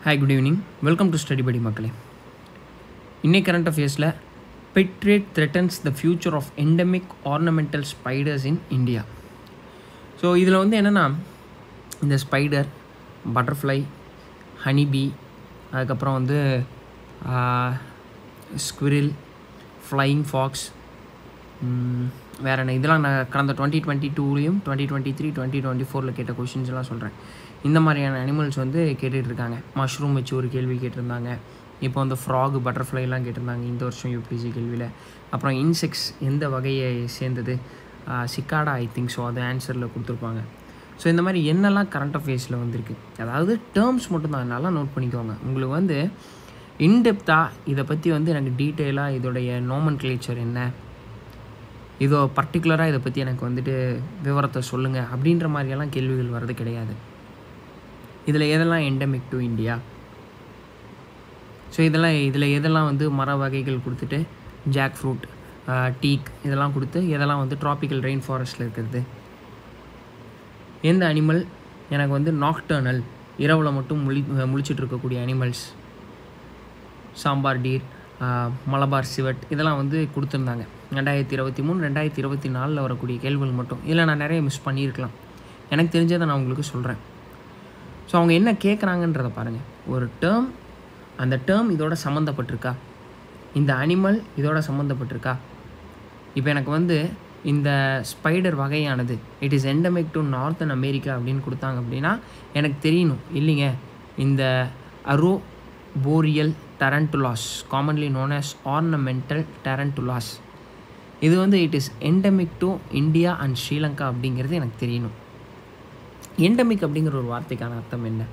hi good evening welcome to study Padi மக்களே இன்னைக்கு current அஃபேர்ஸில் pet trade threatens the future of endemic ornamental spiders in India so இதில் வந்து என்னென்னா இந்த ஸ்பைடர் பட்டர்ஃப்ளை ஹனிபி அதுக்கப்புறம் வந்து ஸ்குரில் ஃப்ளையிங் ஃபாக்ஸ் வேறு என்ன இதெல்லாம் நான் கடந்த டுவெண்ட்டி டுவெண்ட்டி டூலையும் twenty twenty three twenty twenty ஃபோரில் கேட்ட கொஷின்ஸ் எல்லாம் சொல்கிறேன் இந்த மாதிரியான அனிமல்ஸ் வந்து கேட்டுட்டு இருக்காங்க மஷ்ரூம் வச்சு ஒரு கேள்வி கேட்டிருந்தாங்க இப்போ வந்து ஃப்ராக் பட்டர்ஃப்ளைலாம் கேட்டிருந்தாங்க இந்த வருஷம் யூபிசி கேள்வியில் அப்புறம் இன்செக்ட்ஸ் எந்த வகையை சேர்ந்தது சிக்காடா ஐ திங்க் ஸோ அது ஆன்சரில் கொடுத்துருப்பாங்க ஸோ இந்த மாதிரி என்னெல்லாம் கரண்ட் அஃபேர்ஸில் வந்திருக்கு அதாவது டேர்ம்ஸ் மட்டும்தான் நல்லா நோட் பண்ணிக்கோங்க உங்களுக்கு வந்து இன்டெப்த்தாக இதை பற்றி வந்து எனக்கு டீட்டெயிலாக இதோடைய நோமன் கிளேச்சர் என்ன இதோ பர்டிகுலராக இதை பற்றி எனக்கு வந்துட்டு விவரத்தை சொல்லுங்கள் அப்படின்ற மாதிரியெல்லாம் கேள்விகள் வர்றது கிடையாது இதில் எதெல்லாம் எண்டமிக் டு இந்தியா ஸோ இதெல்லாம் இதில் எதெல்லாம் வந்து மர வகைகள் கொடுத்துட்டு ஜாக் ஃப்ரூட் டீக் இதெல்லாம் கொடுத்து எதெல்லாம் வந்து ட்ராபிக்கல் ரெயின் ஃபாரஸ்ட்டில் இருக்கிறது எந்த அனிமல் எனக்கு வந்து நாக்டர்னல் இரவில் மட்டும் முழி முழிச்சிட்டு இருக்கக்கூடிய animals sambar deer Malabar civet இதெல்லாம் வந்து கொடுத்துருந்தாங்க ரெண்டாயிரத்தி இருபத்தி மூணு ரெண்டாயிரத்தி இருபத்தி நாலில் வரக்கூடிய கேள்விகள் மட்டும் இதில் நான் நிறைய மிஸ் பண்ணியிருக்கலாம் எனக்கு தெரிஞ்சதை நான் உங்களுக்கு சொல்கிறேன் ஸோ அவங்க என்ன கேட்குறாங்கன்றத பாருங்கள் ஒரு டேர்ம் அந்த டேர்ம் இதோட சம்மந்தப்பட்டிருக்கா இந்த அனிமல் இதோட சம்மந்தப்பட்டிருக்கா இப்போ எனக்கு வந்து இந்த ஸ்பைடர் வகையானது it is endemic to northern America அப்படின்னு கொடுத்தாங்க அப்படின்னா எனக்கு தெரியணும் இல்லைங்க இந்த arboreal tarantulas commonly known as ornamental tarantulas இது வந்து it is endemic to India and Sri Lanka அப்படிங்கிறது எனக்கு தெரியணும் எண்டமிக் அப்படிங்கிற ஒரு வார்த்தைக்கான அர்த்தம் என்ன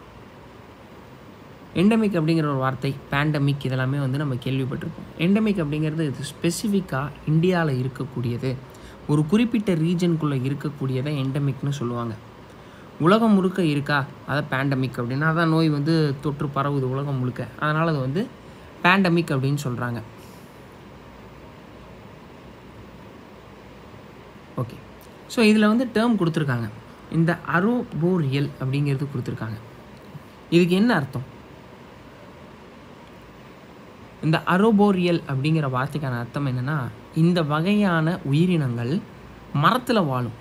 எண்டமிக் அப்படிங்கிற ஒரு வார்த்தை பேண்டமிக் இதெல்லாமே வந்து நம்ம கேள்விப்பட்டிருப்போம் எண்டமிக் அப்படிங்கிறது இது ஸ்பெசிஃபிக்காக இந்தியாவில் இருக்கக்கூடியது ஒரு குறிப்பிட்ட ரீஜனுக்குள்ளே இருக்கக்கூடியதை எண்டமிக்னு சொல்லுவாங்க உலகம் முழுக்க இருக்கா அதை பேண்டமிக் அப்படின்னா அதான் நோய் வந்து தொற்று பரவுது உலகம் முழுக்க அதனால் அது வந்து பேண்டமிக் அப்படின்னு சொல்கிறாங்க ஓகே ஸோ இதில் வந்து டேர்ம் கொடுத்துருக்காங்க இந்த அரோபோரியல் அப்படிங்கிறது கொடுத்துருக்காங்க இதுக்கு என்ன அர்த்தம் இந்த அரோபோரியல் அப்படிங்கிற வார்த்தைக்கான அர்த்தம் என்னென்னா இந்த வகையான உயிரினங்கள் மரத்தில் வாழும்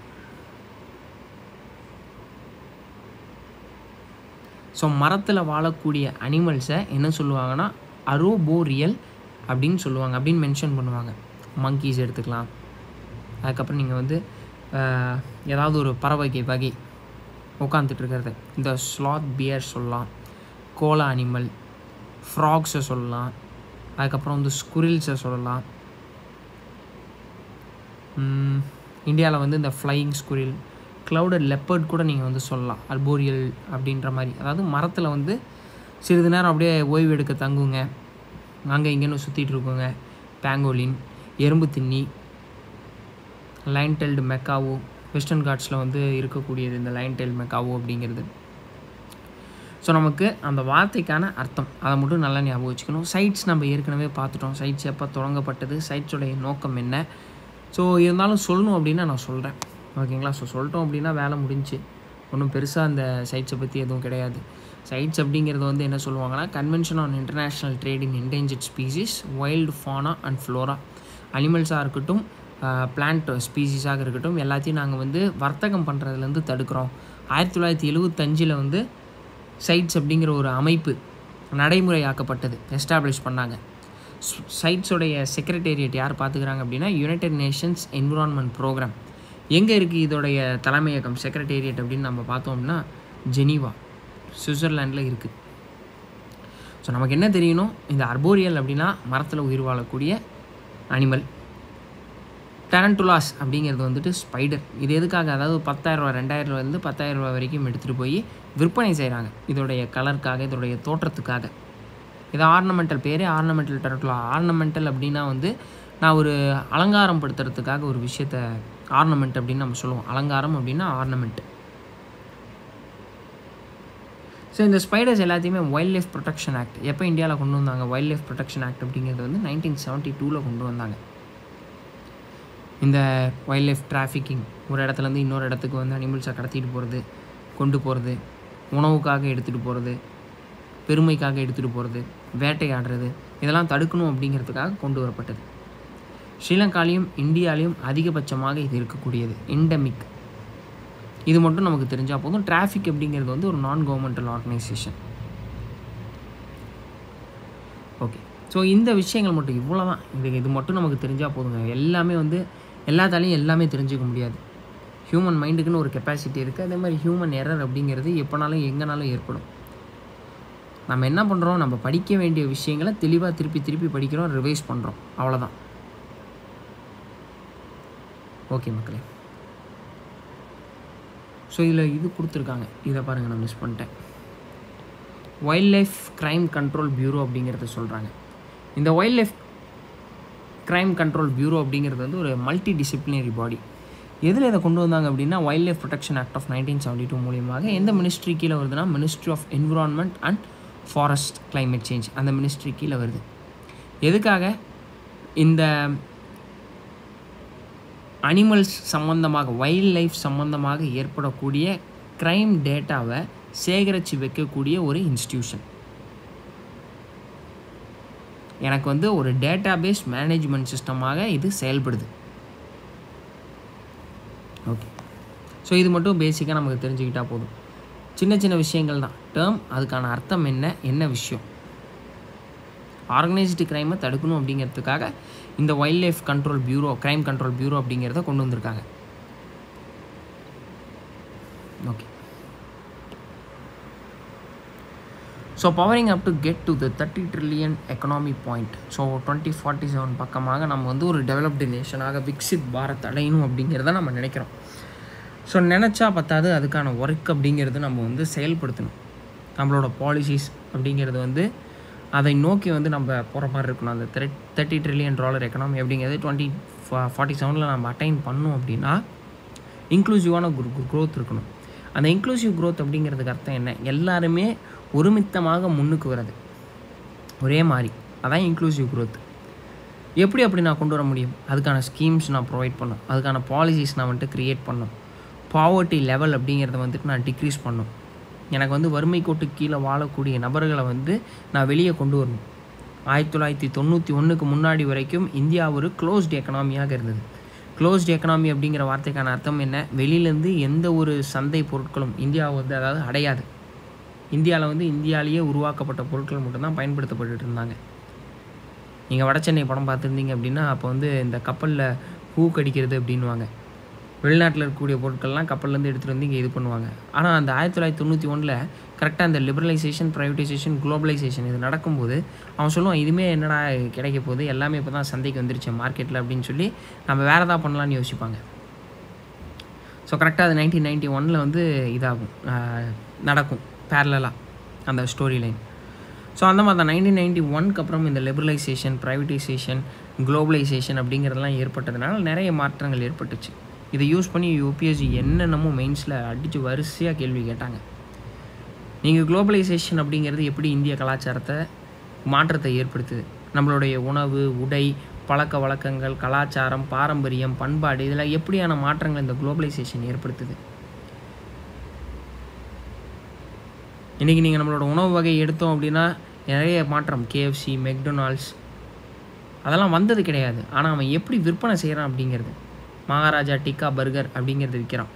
ஸோ மரத்தில் வாழக்கூடிய அனிமல்ஸை என்ன சொல்லுவாங்கன்னா அரோபோரியல் அப்படின்னு சொல்லுவாங்க அப்படின்னு மென்ஷன் பண்ணுவாங்க மங்கீஸ் எடுத்துக்கலாம் அதுக்கப்புறம் நீங்கள் வந்து ஏதாவது ஒரு பறவைகை வகை உட்காந்துட்டு இருக்கிறது இந்த ஸ்லாத் பியர் சொல்லலாம் கோலா அனிமல் ஃப்ராக்ஸை சொல்லலாம் அதுக்கப்புறம் வந்து ஸ்குரில்ஸை சொல்லலாம் இந்தியாவில் வந்து இந்த ஃப்ளையிங் ஸ்குரில் க்ளவுடட் லெப்பர்ட் கூட நீங்கள் வந்து சொல்லலாம் அல்போரியல் அப்படின்ற மாதிரி அதாவது மரத்தில் வந்து சிறிது நேரம் அப்படியே ஓய்வு எடுக்க தங்குங்க அங்கே இங்கேன்னு சுற்றிட்டு இருக்குங்க பேங்கோலின் எறும்பு தின்னி லைன் டெல்டு மெக்காவோ வெஸ்டர்ன் காட்ஸில் வந்து இருக்கக்கூடியது இந்த லைன் டெல் மெக்காவோ அப்படிங்கிறது ஸோ நமக்கு அந்த வார்த்தைக்கான அர்த்தம் அதை மட்டும் நல்லா ஞாபகம் வச்சுக்கணும் சைட்ஸ் நம்ம ஏற்கனவே பார்த்துட்டோம் சைட்ஸ் எப்போ தொடங்கப்பட்டது சைட்ஸோடைய நோக்கம் என்ன ஸோ இருந்தாலும் சொல்லணும் அப்படின்னா நான் சொல்கிறேன் ஓகேங்களா ஸோ சொல்லிட்டோம் அப்படின்னா வேலை முடிஞ்சு ஒன்றும் பெருசாக அந்த சைட்ஸை பற்றி எதுவும் கிடையாது சைட்ஸ் அப்படிங்கிறது வந்து என்ன சொல்லுவாங்கன்னா convention on international trade in endangered species wild fauna and flora அனிமல்ஸாக இருக்கட்டும் பிளான்ட் ஸ்பீசிஸாக இருக்கட்டும் எல்லாத்தையும் நாங்கள் வந்து வர்த்தகம் பண்ணுறதுலேருந்து தடுக்கிறோம் ஆயிரத்தி தொள்ளாயிரத்தி எழுபத்தஞ்சில் வந்து சைட்ஸ் அப்படிங்கிற ஒரு அமைப்பு நடைமுறையாக்கப்பட்டது எஸ்டாப்ளிஷ் பண்ணாங்க சைட்ஸோடைய செக்ரட்டேரியட் யார் பார்த்துக்கிறாங்க அப்படின்னா யுனைடெட் நேஷன்ஸ் என்விரான்மெண்ட் ப்ரோக்ராம் எங்கே இருக்குது இதோடைய தலைமையகம் செக்ரட்டேரியட் அப்படின்னு நம்ம பார்த்தோம்னா ஜெனீவா சுவிட்சர்லாண்டில் இருக்குது ஸோ நமக்கு என்ன தெரியணும் இந்த அர்போரியல் அப்படின்னா மரத்தில் உயிர் வாழக்கூடிய அனிமல் டரண்டுலாஸ் அப்படிங்கிறது வந்துட்டு ஸ்பைடர் இது எதுக்காக அதாவது பத்தாயிரரூவா ரெண்டாயிரரூவாலேருந்து பத்தாயிரரூவா வரைக்கும் எடுத்துகிட்டு போய் விற்பனை செய்கிறாங்க இதோடைய கலருக்காக இதோடைய தோற்றத்துக்காக இது ஆர்னமெண்டல் பேரே ஆர்னமெண்டல் டரண்டுலா ஆர்னமெண்டல் அப்படின்னா வந்து நான் ஒரு அலங்காரம் படுத்துறதுக்காக ஒரு விஷயத்த ஆர்னமெண்ட் அப்படின்னு நம்ம சொல்லுவோம் அலங்காரம் அப்படின்னா ஆர்னமெண்ட் ஸோ இந்த ஸ்பைடர்ஸ் எல்லாத்தையுமே வைல்ட் லைஃப் ப்ரொடெக்ஷன் ஆக்ட் எப்போ இந்தியாவில் கொண்டு வந்தாங்க வைல்ட் லைஃப் ப்ரொடெக்ஷன் ஆக்ட் அப்படிங்கிறது வந்து நைன்டீன் செவன்ட்டி டூவில் கொண்டு வந்தாங்க இந்த வைல்ட் லைஃப் டிராஃபிக்கிங் ஒரு இடத்துலேருந்து இன்னொரு இடத்துக்கு வந்து அனிமல்ஸை கடத்திட்டு போகிறது கொண்டு போகிறது உணவுக்காக எடுத்துகிட்டு போகிறது பெருமைக்காக எடுத்துகிட்டு போகிறது வேட்டையாடுறது இதெல்லாம் தடுக்கணும் அப்படிங்கிறதுக்காக கொண்டு வரப்பட்டது ஸ்ரீலங்காலையும் இந்தியாலையும் அதிகபட்சமாக இது இருக்கக்கூடியது எண்டமிக் இது மட்டும் நமக்கு தெரிஞ்சால் போதும் டிராஃபிக் அப்படிங்கிறது வந்து ஒரு நான் கவர்மெண்டல் ஆர்கனைசேஷன் ஓகே ஸோ இந்த விஷயங்கள் மட்டும் இவ்வளோ தான் இது இது மட்டும் நமக்கு தெரிஞ்சால் போதுங்க எல்லாமே வந்து எல்லாத்தாலையும் எல்லாமே தெரிஞ்சுக்க முடியாது ஹியூமன் மைண்டுக்குன்னு ஒரு கெப்பாசிட்டி இருக்குது அதே மாதிரி ஹியூமன் எரர் அப்படிங்கிறது எப்போனாலும் எங்கேனாலும் ஏற்படும் நம்ம என்ன பண்ணுறோம் நம்ம படிக்க வேண்டிய விஷயங்களை தெளிவாக திருப்பி திருப்பி படிக்கிறோம் ரிவைஸ் பண்ணுறோம் அவ்வளோதான் ஓகே மக்களே ஸோ இதில் இது கொடுத்துருக்காங்க இதை பாருங்கள் நான் மிஸ் பண்ணிட்டேன் wild life crime control bureau அப்படிங்கிறத சொல்கிறாங்க இந்த wild life crime control bureau அப்படிங்கிறது வந்து ஒரு மல்டி டிசிப்ளினரி பாடி எதில் இதை கொண்டு வந்தாங்க அப்படின்னா wild life protection act of nineteen seventy two மூலியமாக எந்த மினிஸ்ட்ரி கீழே வருதுன்னா ministry of environment and forest climate change அந்த மினிஸ்ட்ரி கீழே வருது எதுக்காக இந்த அனிமல்ஸ் சம்மந்தமாக வைல்ட் லைஃப் சம்மந்தமாக ஏற்படக்கூடிய க்ரைம் டேட்டாவை சேகரித்து வைக்கக்கூடிய ஒரு இன்ஸ்டியூஷன் எனக்கு வந்து ஒரு டேட்டாபேஸ் மேனேஜ்மெண்ட் சிஸ்டமாக இது செயல்படுது ஓகே ஸோ இது மட்டும் பேசிக்காக நமக்கு தெரிஞ்சுக்கிட்டால் போதும் சின்ன சின்ன விஷயங்கள் தான் டேர்ம் அதுக்கான அர்த்தம் என்ன என்ன விஷயம் ஆர்கனைஸ்டு க்ரைமை தடுக்கணும் அப்படிங்கிறதுக்காக இந்த wild life control bureau crime control bureau அப்படிங்கிறத கொண்டு வந்திருக்காங்க okay so powering up to get to the thirty trillion economy point so twenty forty seven பக்கமாக நம்ம வந்து ஒரு டெவலப்டு நேஷனாக விக்சித் பாரத் அடையணும் அப்படிங்கிறத நம்ம நினைக்கிறோம் ஸோ நினச்சா பத்தாது அதுக்கான ஒர்க் அப்படிங்கிறது நம்ம வந்து செயல்படுத்தணும் நம்மளோட பாலிசிஸ் அப்படிங்கிறது வந்து அதை நோக்கி வந்து நம்ம போகிற மாதிரி இருக்கணும் அந்த தேர்ட்டி ட்ரில்லியன் டாலர் எக்கனாமி அப்படிங்கிறது டுவெண்ட்டி ஃபார்ட்டி செவனில் நம்ம அட்டைன் பண்ணோம் அப்படின்னா இன்க்ளூசிவான க்ரோத் இருக்கணும் அந்த இன்க்ளூசிவ் க்ரோத் அப்படிங்கிறதுக்கு அர்த்தம் என்ன எல்லாருமே ஒருமித்தமாக முன்னுக்கு வர்றது ஒரே மாதிரி அதான் இன்க்ளூசிவ் க்ரோத் எப்படி அப்படி நான் கொண்டு வர முடியும் அதுக்கான ஸ்கீம்ஸ் நான் ப்ரொவைட் பண்ணும் அதுக்கான பாலிசிஸ் நான் வந்துட்டு க்ரியேட் பண்ணும் பாவர்ட்டி லெவல் அப்படிங்கிறத வந்துட்டு நான் டிக்ரீஸ் பண்ணும் எனக்கு வந்து வறுமை கோட்டு கீழே வாழக்கூடிய நபர்களை வந்து நான் வெளியே கொண்டு வரணும் ஆயிரத்தி தொள்ளாயிரத்தி தொண்ணூற்றி ஒன்றுக்கு முன்னாடி வரைக்கும் இந்தியா ஒரு க்ளோஸ்டு எக்கனாமியாக இருந்தது க்ளோஸ்டு எக்கனாமி அப்படிங்கிற வார்த்தைக்கான அர்த்தம் என்ன வெளியிலேருந்து எந்த ஒரு சந்தை பொருட்களும் இந்தியா வந்து அதாவது அடையாது இந்தியாவில் வந்து இந்தியாவிலேயே உருவாக்கப்பட்ட பொருட்கள் மட்டும்தான் பயன்படுத்தப்பட்டுட்டு இருந்தாங்க நீங்கள் வடசென்னை படம் பார்த்துருந்தீங்க அப்படின்னா அப்போ வந்து இந்த கப்பலில் பூ கடிக்கிறது அப்படின்வாங்க வெளிநாட்டில் இருக்கக்கூடிய பொருட்கள்லாம் கப்பல்லேருந்து எடுத்துகிட்டு வந்து இங்கே இது பண்ணுவாங்க ஆனால் அந்த ஆயிரத்தி தொள்ளாயிரத்தி தொண்ணூற்றி ஒன்றில் கரெக்டாக அந்த லிபரலைசேஷன் ப்ரைவேட்டைசேஷன் குளோபலைசேஷன் இது நடக்கும்போது அவன் சொல்லுவான் இதுவுமே என்னடா கிடைக்க போகுது எல்லாமே இப்போ தான் சந்தைக்கு வந்துருச்சு மார்க்கெட்டில் அப்படின்னு சொல்லி நம்ம வேறு எதாவது பண்ணலான்னு யோசிப்பாங்க ஸோ கரெக்டாக அது நைன்டீன் நைன்ட்டி ஒனில் வந்து இதாகும் ஆஹ் நடக்கும் பேரலாக அந்த ஸ்டோரி லைன் ஸோ அந்த மாதிரி தான் நைன்டீன் நைன்ட்டி ஒன்க்கு அப்புறம் இந்த லிபரலைசேஷன் ப்ரைவேட்டைசேஷன் குளோபலைசேஷன் அப்படிங்கிறதெல்லாம் ஏற்பட்டதுனால நிறைய மாற்றங்கள் ஏற்பட்டுச்சு இதை யூஸ் பண்ணி யூபிஎஸ்சி என்னென்னமோ மெயின்ஸில் அடித்து வரிசையாக கேள்வி கேட்டாங்க நீங்கள் குளோபலைசேஷன் அப்படிங்கிறது எப்படி இந்திய கலாச்சாரத்தை மாற்றத்தை ஏற்படுத்துது நம்மளுடைய உணவு உடை பழக்க வழக்கங்கள் கலாச்சாரம் பாரம்பரியம் பண்பாடு இதில் எப்படியான மாற்றங்கள் இந்த குளோபலைசேஷன் ஏற்படுத்துது இன்றைக்கி நீங்கள் நம்மளோட உணவு வகை எடுத்தோம் அப்படின்னா நிறைய மாற்றம் கேஎஃப்சி மெக்டொனால்ட்ஸ் அதெல்லாம் வந்தது கிடையாது ஆனால் அவன் எப்படி விற்பனை செய்கிறான் அப்படிங்கிறது மகாராஜா டிக்கா பர்கர் அப்படிங்கிறது விற்கிறான்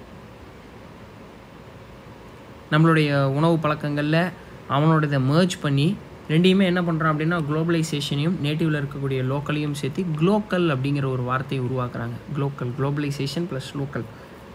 நம்மளுடைய உணவு பழக்கங்களில் அவனோட மேர்ஜ் பண்ணி ரெண்டையுமே என்ன பண்ணுறான் அப்படின்னா குளோபலைசேஷனையும் நேட்டிவில் இருக்கக்கூடிய லோக்கலையும் சேர்த்து குளோக்கல் அப்படிங்கிற ஒரு வார்த்தையை உருவாக்குறாங்க குளோக்கல் குளோபலைசேஷன் ப்ளஸ் லோக்கல்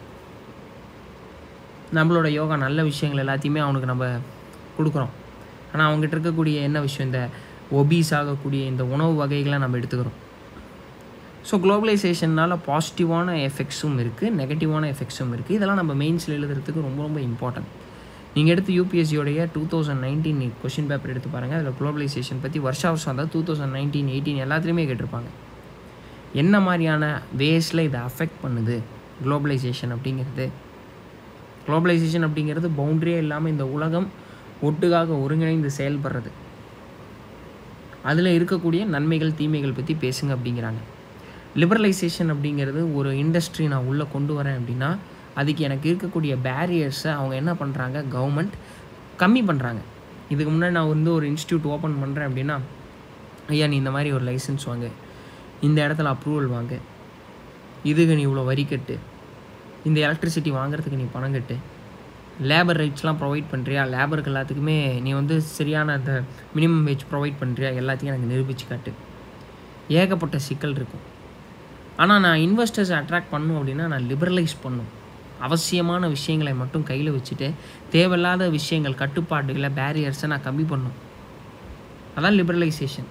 நம்மளோட யோகா நல்ல விஷயங்கள் எல்லாத்தையுமே அவனுக்கு நம்ம கொடுக்குறோம் ஆனால் அவங்ககிட்ட இருக்கக்கூடிய என்ன விஷயம் இந்த ஒபீஸ் ஆகக்கூடிய இந்த உணவு வகைகளை நம்ம எடுத்துக்கிறோம் ஸோ குளோபலைசேஷனால் பாசிட்டிவான எஃபெக்ட்ஸும் இருக்குது நெகட்டிவான எஃபெக்ட்ஸும் இருக்குது இதெல்லாம் நம்ம மெயின்ஸில் எழுதுறதுக்கு ரொம்ப ரொம்ப இம்பார்ட்டன்ட் நீங்கள் எடுத்து யூபிஎஸ்சியோடைய two thousand nineteen question paper எடுத்து பாருங்கள் அதில் குளோபலைசேஷன் பற்றி வருஷ வருஷம் அதாவது டூ தௌசண்ட் நைன்டீன் எயிட்டீன் எல்லாத்துலேயுமே கேட்டிருப்பாங்க என்ன மாதிரியான வேஸில் இதை அஃபெக்ட் பண்ணுது குளோபலைசேஷன் அப்படிங்கிறது குளோபலைசேஷன் அப்படிங்கிறது பவுண்டரியே இல்லாமல் இந்த உலகம் ஒட்டுக்காக ஒருங்கிணைந்து செயல்படுறது அதில் இருக்கக்கூடிய நன்மைகள் தீமைகள் பற்றி பேசுங்க அப்படிங்கிறாங்க லிபரலைசேஷன் அப்படிங்கிறது ஒரு இண்டஸ்ட்ரி நான் உள்ளே கொண்டு வரேன் அப்படின்னா அதுக்கு எனக்கு இருக்கக்கூடிய பேரியர்ஸை அவங்க என்ன பண்ணுறாங்க கவர்மெண்ட் கம்மி பண்ணுறாங்க இதுக்கு முன்னாடி நான் வந்து ஒரு இன்ஸ்டியூட் ஓப்பன் பண்ணுறேன் அப்படின்னா ஐயா நீ இந்த மாதிரி ஒரு லைசன்ஸ் வாங்க இந்த இடத்துல அப்ரூவல் வாங்க இதுக்கு நீ இவ்வளோ வரி கட்டு இந்த எலக்ட்ரிசிட்டி வாங்குறதுக்கு நீ பணம் கட்டு லேபர் ரைட்ஸ்லாம் ப்ரொவைட் பண்ணுறியா லேபருக்கு எல்லாத்துக்குமே நீ வந்து சரியான அந்த மினிமம் வேஜ் ப்ரொவைட் பண்ணுறியா எல்லாத்தையும் எனக்கு நிரூபித்து காட்டு ஏகப்பட்ட சிக்கல் இருக்கும் ஆனால் நான் இன்வெஸ்டர்ஸ் அட்ராக்ட் பண்ணும் அப்படின்னா நான் லிபரலைஸ் பண்ணும் அவசியமான விஷயங்களை மட்டும் கையில் வச்சுட்டு தேவையில்லாத விஷயங்கள் கட்டுப்பாடுகளை பேரியர்ஸை நான் கம்மி பண்ணும் அதான் லிபரலைசேஷன்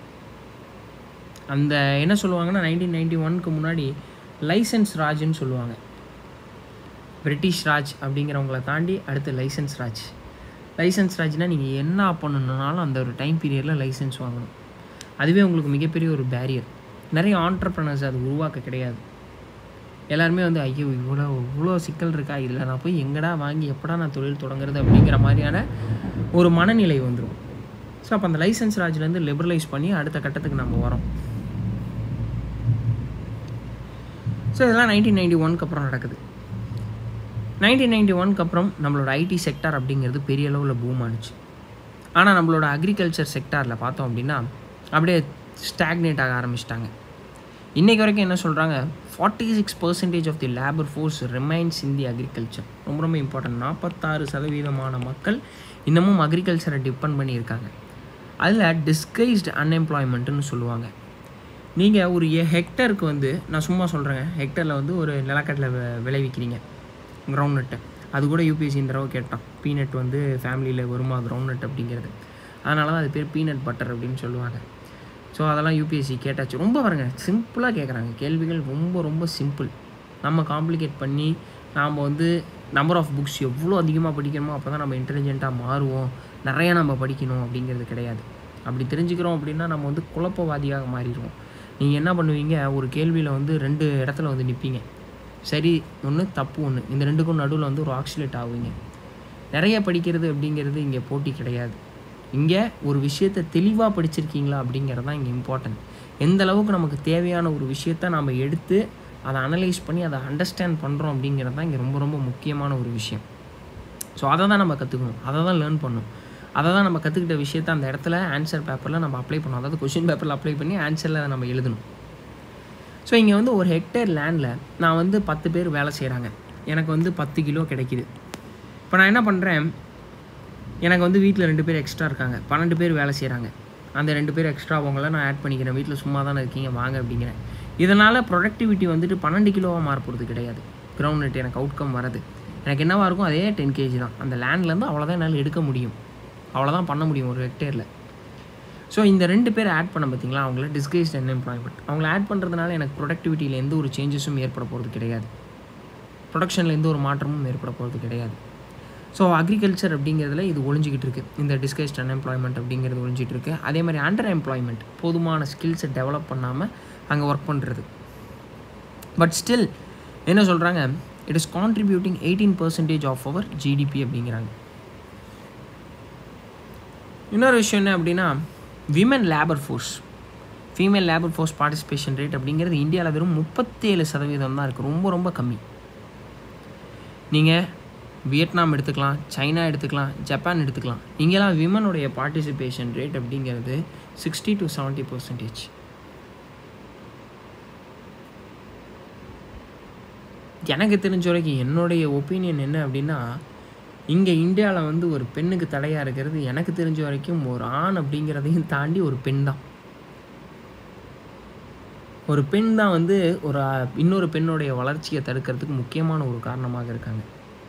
அந்த என்ன சொல்லுவாங்கன்னா நைன்டீன் நைன்டி ஒன்க்கு முன்னாடி லைசன்ஸ் ராஜ்னு சொல்லுவாங்க பிரிட்டிஷ் ராஜ் அப்படிங்கிறவங்கள தாண்டி அடுத்து லைசன்ஸ் ராஜ் லைசன்ஸ் ராஜ்னால் நீங்கள் என்ன பண்ணணுன்னாலும் அந்த ஒரு டைம் பீரியடில் லைசன்ஸ் வாங்கணும் அதுவே உங்களுக்கு மிகப்பெரிய ஒரு பேரியர் நிறைய ஆண்டர்ப்ரனர்ஸ் அது உருவாக்க கிடையாது எல்லாருமே வந்து ஐயோ இவ்வளோ இவ்வளோ சிக்கல் இருக்கா இதில் நான் போய் எங்கடா வாங்கி எப்படா நான் தொழில் தொடங்குறது அப்படிங்கிற மாதிரியான ஒரு மனநிலை வந்துடும் ஸோ அப்போ அந்த லைசன்ஸ் ராஜ்லேருந்து லிபரலைஸ் பண்ணி அடுத்த கட்டத்துக்கு நம்ம வரோம் ஸோ இதெல்லாம் நைன்டீன் நைன்டி ஒன்க்கு அப்புறம் நடக்குது நைன்டீன் நைன்டி ஒன்க்கு அப்புறம் நம்மளோட ஐடி செக்டார் அப்படிங்கிறது பெரிய அளவில் பூம் ஆணுச்சு ஆனால் நம்மளோட அக்ரிகல்ச்சர் செக்டாரில் பார்த்தோம் அப்படின்னா அப்படியே ஸ்டாக்னேட் ஆக ஆரம்பிச்சிட்டாங்க இன்றைக்கு வரைக்கும் என்ன சொல்கிறாங்க forty six percentage of the labour force remains in the agriculture ரொம்ப ரொம்ப இம்பார்ட்டன்ட் நாற்பத்தாறு சதவீதமான மக்கள் இன்னமும் அக்ரிகல்ச்சரை டிபெண்ட் பண்ணியிருக்காங்க அதில் டிஸ்கைஸ்டு அன்எம்ப்ளாய்மெண்ட்டுன்னு சொல்லுவாங்க நீங்கள் ஒரு ஹெக்டருக்கு வந்து நான் சும்மா சொல்கிறேங்க ஹெக்டரில் வந்து ஒரு நிலக்கடலை வி- விளைவிக்கிறீங்க கிரவுண்ட் நட்டு அது கூட யூபிஎஸ்சி இந்த தடவை கேட்டான் பீனட் வந்து ஃபேமிலியில் வருமா கிரவுண்ட் நட் அப்படிங்கிறது அதனால தான் அது பேர் பீனட் பட்டர் அப்படின்னு சொல்லுவாங்க ஸோ அதெல்லாம் யூபிஎஸ்சி கேட்டாச்சு ரொம்ப பாருங்க சிம்பிளாக கேட்குறாங்க கேள்விகள் ரொம்ப ரொம்ப சிம்பிள் நம்ம காம்ப்ளிகேட் பண்ணி நாம் வந்து நம்பர் ஆஃப் புக்ஸ் எவ்வளோ அதிகமாக படிக்கணுமோ அப்போ தான் நம்ம இன்டெலிஜென்ட்டாக மாறுவோம் நிறையா நம்ம படிக்கணும் அப்படிங்கிறது கிடையாது அப்படி தெரிஞ்சுக்கிறோம் அப்படின்னா நம்ம வந்து குழப்பவாதியாக மாறிடுவோம் நீங்கள் என்ன பண்ணுவீங்க ஒரு கேள்வியில் வந்து ரெண்டு இடத்துல வந்து நிற்பீங்க சரி ஒன்று தப்பு ஒன்று இந்த ரெண்டுக்கும் நடுவில் வந்து ஒரு ஆக்சிலேட் ஆகுவீங்க நிறைய படிக்கிறது அப்படிங்கிறது இங்கே போட்டி கிடையாது இங்கே ஒரு விஷயத்தை தெளிவாக படிச்சிருக்கீங்களா அப்படிங்கிறது தான் இங்கே இம்பார்ட்டன்ட் எந்த அளவுக்கு நமக்கு தேவையான ஒரு விஷயத்த நம்ம எடுத்து அதை அனலைஸ் பண்ணி அதை அண்டர்ஸ்டாண்ட் பண்ணுறோம் அப்படிங்கிறது தான் இங்கே ரொம்ப ரொம்ப முக்கியமான ஒரு விஷயம் ஸோ அதை தான் நம்ம கற்றுக்கணும் அதை தான் லேர்ன் பண்ணணும் அதை தான் நம்ம கற்றுக்கிட்ட விஷயத்த அந்த இடத்துல ஆன்சர் பேப்பரில் நம்ம அப்ளை பண்ணணும் அதாவது கொஷின் பேப்பரில் அப்ளை பண்ணி ஆன்சரில் அதை நம்ம எழுதணும் ஸோ இங்கே வந்து ஒரு ஹெக்டேர் லேண்டில் நான் வந்து பத்து பேர் வேலை செய்கிறாங்க எனக்கு வந்து பத்து கிலோ கிடைக்குது இப்போ நான் என்ன பண்ணுறேன் எனக்கு வந்து வீட்டில் ரெண்டு பேர் எக்ஸ்ட்ரா இருக்காங்க பன்னெண்டு பேர் வேலை செய்கிறாங்க அந்த ரெண்டு பேர் எக்ஸ்ட்ரா அவங்கள நான் ஆட் பண்ணிக்கிறேன் வீட்டில் சும்மா தானே இருக்கீங்க வாங்க அப்படிங்கிறேன் இதனால் ப்ரொடக்டிவிட்டி வந்துட்டு பன்னெண்டு கிலோவாக மாற போகிறது கிடையாது கிரவுண்ட் நெட் எனக்கு அவுட்கம் வரது எனக்கு என்னவாக இருக்கும் அதே டென் கேஜி தான் அந்த லேண்ட்லேருந்து அவ்வளோதான் என்னால் எடுக்க முடியும் அவ்வளோதான் பண்ண முடியும் ஒரு ஹெக்டேரில் ஸோ இந்த ரெண்டு பேர் ஆட் பண்ண பார்த்தீங்களா அவங்கள டிஸ்கைஸ்ட் அன்எம்ப்ளாய்மெண்ட் அவங்கள ஆட் பண்ணுறதுனால எனக்கு ப்ரொடக்டிவிட்டியில் எந்த ஒரு சேஞ்சஸும் ஏற்பட போகிறது கிடையாது ப்ரொடக்ஷனில் எந்த ஒரு மாற்றமும் ஏற்பட போகிறது கிடையாது ஸோ அக்ரிகல்ச்சர் அப்படிங்கிறதுல இது ஒழிஞ்சிக்கிட்டு இருக்குது இந்த டிஸ்கைஸ்ட் அன்எம்ப்ளாய்மெண்ட் அப்படிங்கிறது ஒழிஞ்சிட்டு இருக்கு அதே மாதிரி அண்டர் எம்ப்ளாய்மெண்ட் போதுமான ஸ்கில்ஸை டெவலப் பண்ணாமல் அங்கே ஒர்க் பண்ணுறது பட் ஸ்டில் என்ன சொல்கிறாங்க it is contributing eighteen percentage of our GDP அப்படிங்கிறாங்க இன்னொரு விஷயம் என்ன அப்படின்னா women labour force female labour force participation rate அப்படிங்கிறது இந்தியாவில் வெறும் முப்பத்தேழு சதவீதம் தான் இருக்குது ரொம்ப ரொம்ப கம்மி நீங்கள் வியட்நாம் எடுத்துக்கலாம் சைனா எடுத்துக்கலாம் ஜப்பான் எடுத்துக்கலாம் இங்கெல்லாம் விமனுடைய பார்ட்டிசிபேஷன் ரேட் அப்படிங்கிறது சிக்ஸ்டி டு செவன்ட்டி பர்சன்டேஜ் எனக்கு தெரிஞ்ச வரைக்கும் என்னுடைய ஒப்பீனியன் என்ன அப்படின்னா இங்கே இந்தியாவில் வந்து ஒரு பெண்ணுக்கு தடையாக இருக்கிறது எனக்கு தெரிஞ்ச வரைக்கும் ஒரு ஆண் அப்படிங்கிறதையும் தாண்டி ஒரு பெண் தான் ஒரு பெண் தான் வந்து ஒரு அஹ், இன்னொரு பெண்ணுடைய வளர்ச்சியை தடுக்கிறதுக்கு முக்கியமான ஒரு காரணமாக இருக்காங்க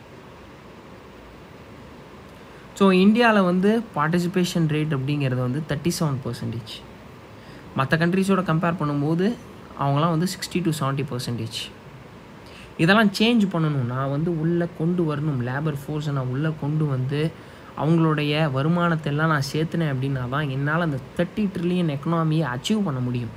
ஸோ இந்தியாவில் வந்து பார்ட்டிசிபேஷன் ரேட் அப்படிங்கிறது வந்து தேர்ட்டி செவன் பர்சன்டேஜ் மற்ற கண்ட்ரிஸோட கம்பேர் பண்ணும்போது அவங்களாம் வந்து சிக்ஸ்டி டு செவன்ட்டி பர்சன்டேஜ் இதெல்லாம் சேஞ்ச் பண்ணணும் நான் வந்து உள்ளே கொண்டு வரணும் லேபர் ஃபோர்ஸை நான் உள்ளே கொண்டு வந்து அவங்களுடைய வருமானத்தை எல்லாம் நான் சேர்த்துனேன் அப்படின்னா தான் என்னால் அந்த தேர்ட்டி ட்ரில்லியன் எக்கனாமியை அச்சீவ் பண்ண முடியும்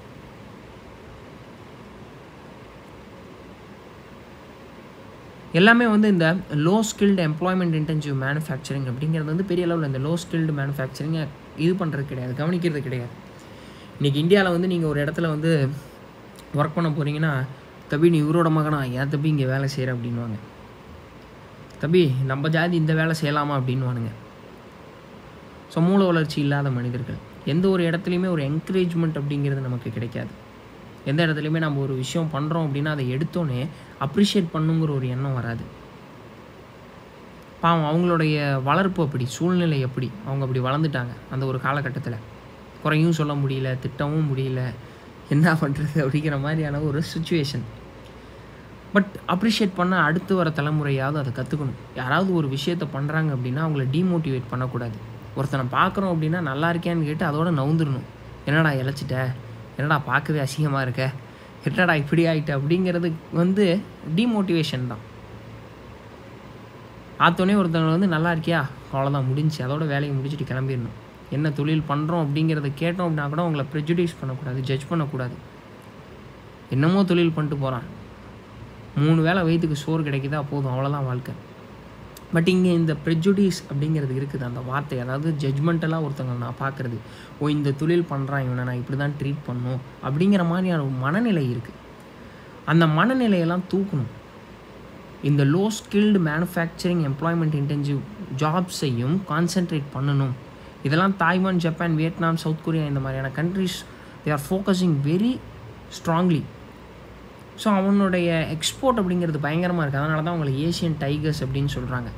எல்லாமே வந்து இந்த low skilled employment intensive manufacturing அப்படிங்கிறது வந்து பெரிய அளவில் இந்த லோ ஸ்கில்டு மேனுஃபேக்சரிங்கை இது பண்ணுறது கிடையாது கவனிக்கிறது கிடையாது இன்றைக்கி இந்தியாவில் வந்து நீங்கள் ஒரு இடத்துல வந்து ஒர்க் பண்ண போகிறீங்கன்னா தம்பி நீ இவரோட மகனா ஏன் தம்பி இங்கே வேலை செய்கிற அப்படின்வாங்க தம்பி நம்ம ஜாதி இந்த வேலை செய்யலாமா அப்படின்வானுங்க ஸோ மூல வளர்ச்சி இல்லாத மனிதர்கள் எந்த ஒரு இடத்துலையுமே ஒரு என்கரேஜ்மெண்ட் அப்படிங்கிறது நமக்கு கிடைக்காது எந்த இடத்துலையுமே நம்ம ஒரு விஷயம் பண்ணுறோம் அப்படின்னா அதை எடுத்தோன்னே அப்ரிஷியேட் பண்ணுங்கிற ஒரு எண்ணம் வராது பாவம் அவங்களுடைய வளர்ப்பு அப்படி சூழ்நிலை எப்படி அவங்க அப்படி வளர்ந்துட்டாங்க அந்த ஒரு காலகட்டத்தில் குறையும் சொல்ல முடியல திட்டவும் முடியல என்ன பண்ணுறது அப்படிங்கிற மாதிரியான ஒரு சுச்சுவேஷன் பட் அப்ரிஷியேட் பண்ண அடுத்து வர தலைமுறையாவது அதை கற்றுக்கணும் யாராவது ஒரு விஷயத்த பண்ணுறாங்க அப்படின்னா அவங்கள டீமோட்டிவேட் பண்ணக்கூடாது ஒருத்தனை பார்க்குறோம் அப்படின்னா நல்லா இருக்கியான்னு கேட்டு அதோட நவுந்துடணும் என்னடா இழைச்சிட்ட என்னடா பார்க்கவே அசிங்கமாக இருக்க என்னடா இப்படி ஆகிட்ட அப்படிங்கிறது வந்து டீமோட்டிவேஷன் தான் ஆத்தோடனே ஒருத்தவங்க வந்து நல்லா இருக்கியா அவ்வளோதான் முடிஞ்சு அதோட வேலையை முடிச்சுட்டு கிளம்பிடணும் என்ன தொழில் பண்ணுறோம் அப்படிங்கிறத கேட்டோம் அப்படின்னா கூட அவங்கள ப்ரெஜுடியூஸ் பண்ணக்கூடாது ஜட்ஜ் பண்ணக்கூடாது என்னமோ தொழில் பண்ணிட்டு போகிறான் மூணு வேளை வயிற்றுக்கு சோறு கிடைக்குதா போதும் அவ்வளோதான் வாழ்க்கை பட் இங்கே இந்த ப்ரெஜுடியூஸ் அப்படிங்கிறது இருக்குது அந்த வார்த்தை அதாவது ஜட்ஜ்மெண்டலாக ஒருத்தவங்க நான் பார்க்குறது ஓ இந்த தொழில் பண்ணுறான் இவனை நான் இப்படி தான் ட்ரீட் பண்ணும் அப்படிங்கிற மாதிரியான ஒரு மனநிலை இருக்குது அந்த மனநிலையெல்லாம் தூக்கணும் இந்த low skilled manufacturing employment intensive ஜாப்ஸையும் கான்சென்ட்ரேட் பண்ணணும் இதெல்லாம் Taiwan Japan Vietnam South Korea இந்த மாதிரியான countries they are focusing very strongly so அவனுடைய எக்ஸ்போர்ட் அப்படிங்கிறது பயங்கரமாக இருக்குது அதனால தான் அவங்களை ஏஷியன் டைகர்ஸ் அப்படின்னு சொல்கிறாங்க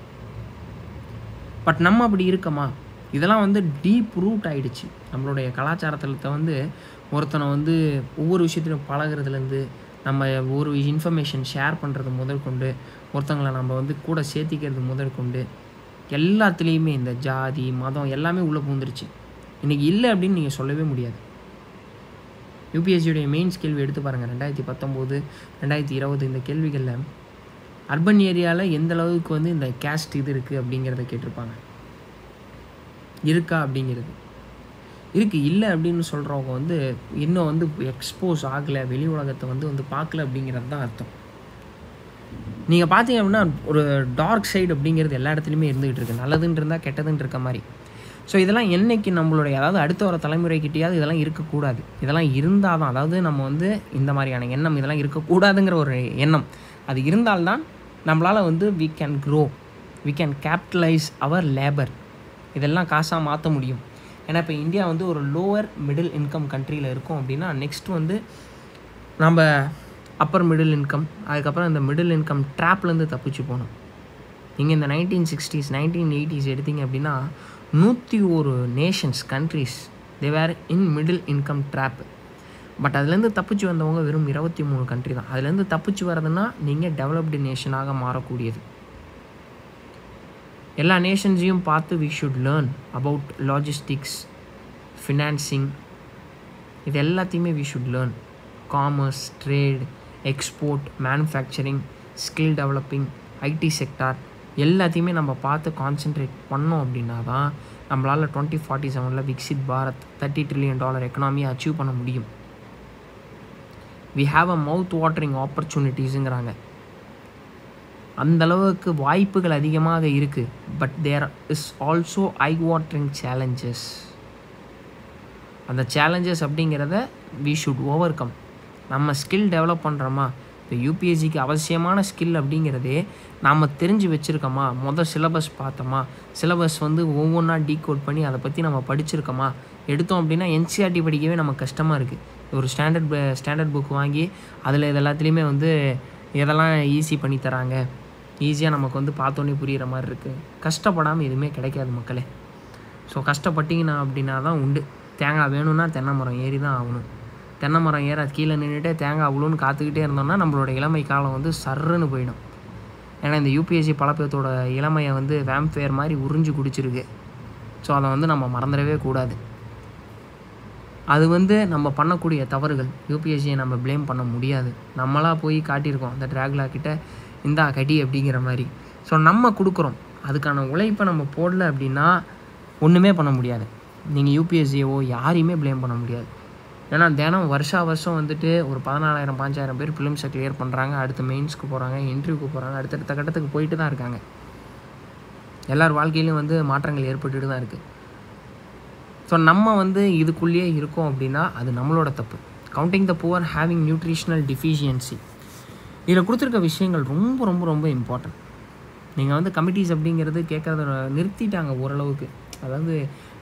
பட் நம்ம அப்படி இருக்கமா இதெல்லாம் வந்து டீப் ரூட் ஆயிடுச்சு நம்மளுடைய கலாச்சாரத்தில் வந்து ஒருத்தனை வந்து ஒவ்வொரு விஷயத்திலும் பழகுறதுலேருந்து நம்ம ஒரு இன்ஃபர்மேஷன் ஷேர் பண்ணுறது முதற்கொண்டு ஒருத்தங்களை நம்ம வந்து கூட சேர்த்திக்கிறது முதற்கொண்டு எல்லாத்துலேயுமே இந்த ஜாதி மதம் எல்லாமே உள்ளே பூந்துருச்சு இன்றைக்கி இல்லை அப்படின்னு நீங்கள் சொல்லவே முடியாது யூபிஎஸ்சியுடைய மெயின்ஸ் கேள்வி எடுத்து பாருங்கள் ரெண்டாயிரத்தி பத்தொம்போது ரெண்டாயிரத்தி இருபது இந்த கேள்விகளில் அர்பன் ஏரியாவில் எந்த அளவுக்கு வந்து இந்த கேஸ்ட் இது இருக்குது அப்படிங்கிறத கேட்டிருப்பாங்க இருக்கா அப்படிங்கிறது இருக்குது இல்லை அப்படின்னு சொல்கிறவங்க வந்து இன்னும் வந்து எக்ஸ்போஸ் ஆகலை வெளி உலகத்தை வந்து வந்து பார்க்கல அப்படிங்கிறது தான் அர்த்தம் நீங்கள் பார்த்தீங்க அப்படின்னா ஒரு டார்க் சைடு அப்படிங்கிறது எல்லா இடத்துலையுமே இருந்துகிட்டு இருக்குது நல்லதுன்னு இருந்தால் கெட்டதுன்னு இருக்க மாதிரி ஸோ இதெல்லாம் என்னைக்கு நம்மளுடைய அதாவது அடுத்த வர தலைமுறைக்கிட்டேயாவது இதெல்லாம் இருக்கக்கூடாது இதெல்லாம் இருந்தால் தான் அதாவது நம்ம வந்து இந்த மாதிரியான எண்ணம் இதெல்லாம் இருக்கக்கூடாதுங்கிற ஒரு எண்ணம் அது இருந்தால்தான் நம்மளால் வந்து we can grow we can capitalise our labour இதெல்லாம் காசாக மாற்ற முடியும் ஏன்னா இப்போ இந்தியா வந்து ஒரு லோவர் மிடில் இன்கம் கண்ட்ரியில் இருக்கும் அப்படின்னா நெக்ஸ்ட் வந்து நம்ம அப்பர் மிடில் இன்கம் அதுக்கப்புறம் இந்த மிடில் இன்கம் ட்ராப்லேருந்து தப்பிச்சு போகணும் நீங்கள் இந்த நைன்டீன் சிக்ஸ்டீஸ் நைன்டீன் எயிட்டிஸ் எடுத்தீங்க அப்படின்னா நூற்றி ஒரு nations countries they were in middle income trap but அதுலேருந்து தப்பிச்சு வந்தவங்க வெறும் இருபத்தி மூணு கண்ட்ரி தான் அதுலேருந்து தப்பிச்சு வரதுன்னா நீங்கள் டெவலப்டு நேஷனாக மாறக்கூடியது எல்லா நேஷன்ஸையும் பார்த்து we should learn about logistics financing இது எல்லாத்தையுமே we should learn commerce trade export manufacturing skill developing IT sector எல்லாத்தையுமே நம்ம பார்த்து கான்சென்ட்ரேட் பண்ணோம் அப்படின்னா தான் நம்மளால் டுவெண்ட்டி ஃபார்ட்டி செவனில் Viksit Bharat thirty trillion dollar எக்கனாமியை அச்சீவ் பண்ண முடியும் we have a mouth watering ஆப்பர்ச்சுனிட்டிஸுங்கிறாங்க அந்த அளவுக்கு வாய்ப்புகள் அதிகமாக இருக்குது but there is also eye watering challenges அந்த சேலஞ்சஸ் அப்படிங்கிறத வி ஷுட் ஓவர் கம் நம்ம ஸ்கில் டெவலப் பண்ணுறோமா இப்போ யூபிஎஸ்சிக்கு அவசியமான ஸ்கில் அப்படிங்கிறதே நாம் தெரிஞ்சு வச்சுருக்கோமா மொதல் சிலபஸ் பார்த்தோமா சிலபஸ் வந்து ஒவ்வொன்றா டீகோட் பண்ணி அதை பற்றி நம்ம படிச்சிருக்கோமா எடுத்தோம் அப்படின்னா என்சிஆர்டி படிக்கவே நமக்கு கஷ்டமாக இருக்குது ஒரு ஸ்டாண்டர்ட் ஸ்டாண்டர்ட் புக் வாங்கி அதில் இது எல்லாத்துலேயுமே வந்து எதெல்லாம் ஈஸி பண்ணி தராங்க ஈஸியாக நமக்கு வந்து பார்த்தோன்னே புரிகிற மாதிரி இருக்குது கஷ்டப்படாமல் எதுவுமே கிடைக்காது மக்களே ஸோ கஷ்டப்பட்டீங்கன்னா அப்படின்னா தான் உண்டு தேங்காய் வேணும்னா தென்னை மரம் ஏறி தான் ஆகணும் தென்னை மரம் ஏற கீழே நின்றுட்டே தேங்காய் அவ்வளோன்னு காத்துக்கிட்டே இருந்தோம்னா நம்மளோட இளமை காலம் வந்து சர்ருன்னு போயிடும் ஏன்னா இந்த யூபிஎஸ்சி பலப்பேத்தோட இளமையை வந்து வேம்ஃபேர் மாதிரி உறிஞ்சு குடிச்சிருக்கு ஸோ அதை வந்து நம்ம மறந்துடவே கூடாது அது வந்து நம்ம பண்ணக்கூடிய தவறுகள் யூபிஎஸ்சியை நம்ம ப்ளேம் பண்ண முடியாது நம்மளாக போய் காட்டியிருக்கோம் அந்த ட்ராகுலா கிட்ட இந்தா கடி அப்படிங்கிற மாதிரி ஸோ நம்ம கொடுக்குறோம் அதுக்கான உழைப்பை நம்ம போடல அப்படின்னா ஒன்றுமே பண்ண முடியாது நீங்கள் யூபிஎஸ்சியவோ யாரையுமே ப்ளேம் பண்ண முடியாது ஏன்னா தினம் வருஷா வருஷம் வந்துட்டு ஒரு பதினாலாயிரம் பாஞ்சாயிரம் பேர் ஃபிலிம்ஸை கிளியர் பண்ணுறாங்க அடுத்து மெயின்ஸ்க்கு போகிறாங்க இன்டர்வியூக்கு போகிறாங்க அடுத்தடுத்த கட்டத்துக்கு போயிட்டு தான் இருக்காங்க எல்லார் வாழ்க்கையிலும் வந்து மாற்றங்கள் ஏற்பட்டுட்டு தான் இருக்குது ஸோ நம்ம வந்து இதுக்குள்ளேயே இருக்கோம் அப்படின்னா அது நம்மளோட தப்பு counting the poor having nutritional deficiency இதில் கொடுத்துருக்க விஷயங்கள் ரொம்ப ரொம்ப ரொம்ப இம்பார்ட்டன்ட் நீங்கள் வந்து கமிட்டிஸ் அப்படிங்கிறது கேட்குறத நிறுத்திட்டாங்க ஓரளவுக்கு அதாவது